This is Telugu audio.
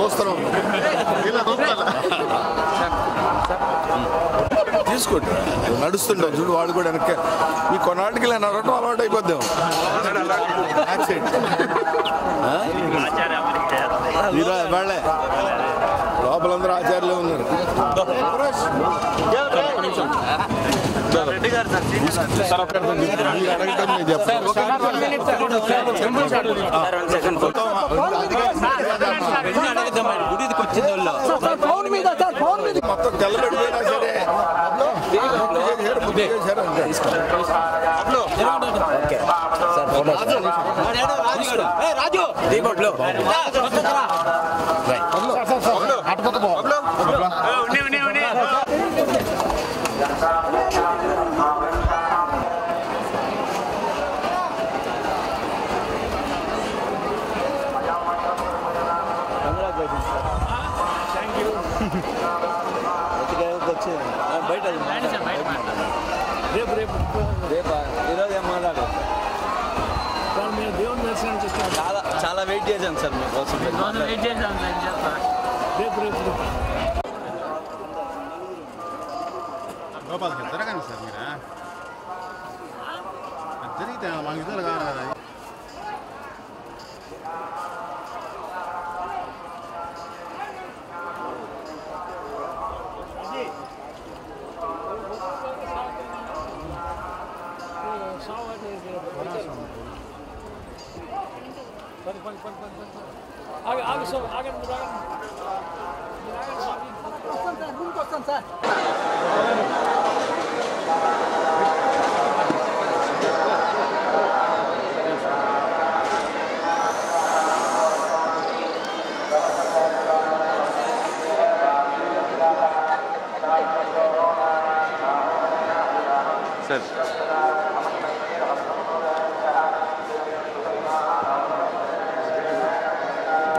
చూస్తున్నాం ఇలా చూస్తారా? తీసుకోండి నడుస్తుంటాం చూడు వాడు కూడా వెనక ఈ కొన్నాటికి ఇలా నడవటం అలవాటు అయిపోద్దాం ఇలా వాళ్ళే లోపలందరూ ఆచార్యులే ఉన్నారు మీరు అడగటం నేను చెప్తాను మొత్తం తెల్లబెట్టిపోయినా సరే ముద్దు చేశారు, ముద్దు చేశారు అంతే. రేపు రేపు రేపా ఈరోజు ఏం మాట్లాడు వాళ్ళు మేము దేవుని దర్శనం చేస్తాం చాలా చాలా వెయిట్ చేశాను సార్ మీకోసం రేపు రేపు రేపు గోపాల్కి జరగండి సార్ మీరు అది జరిగితే మాకు ఇద్దరు కాదు కదా ఆగి ఆగి సార్ ఆగండి మీరు ఆగండి మీరు ఆగండి స్వామి. సార్